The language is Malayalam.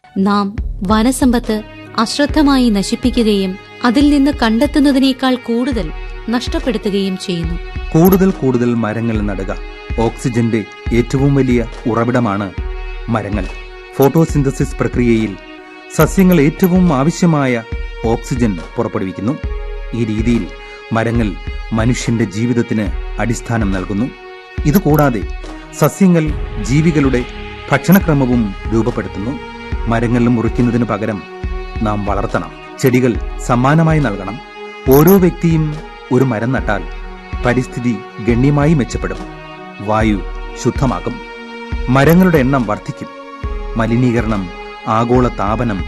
നാം വനസമ്പത്ത് അശ്രദ്ധമായി നശിപ്പിക്കുകയും അതിൽ നിന്ന് കണ്ടെത്തുന്നതിനേക്കാൾ കൂടുതൽ നഷ്ടപ്പെടുത്തുകയും ചെയ്യുന്നു കൂടുതൽ കൂടുതൽ മരങ്ങൾ നടുക ഓക്സിജന്റെ ഏറ്റവും വലിയ ഉറവിടമാണ് മരങ്ങൾ ഫോട്ടോസിന്തസിസ് പ്രക്രിയയിൽ സസ്യങ്ങൾ ഏറ്റവും ആവശ്യമായ ഓക്സിജൻ പുറപ്പെടുവിക്കുന്നു ഈ രീതിയിൽ മരങ്ങൾ മനുഷ്യന്റെ ജീവിതത്തിന് അടിസ്ഥാനം നൽകുന്നു ഇതുകൂടാതെ സസ്യങ്ങൾ ജീവികളുടെ ഭക്ഷണക്രമവും രൂപപ്പെടുത്തുന്നു മരങ്ങൾ മുറിക്കുന്നതിന് പകരം നാം വളർത്തണം ചെടികൾ സമ്മാനമായി നൽകണം ഓരോ വ്യക്തിയും ഒരു മരം നട്ടാൽ പരിസ്ഥിതി ഗണ്യമായി മെച്ചപ്പെടും വായു ശുദ്ധമാകും മരങ്ങളുടെ എണ്ണം വർദ്ധിക്കും മലിനീകരണം ആഗോള താപനം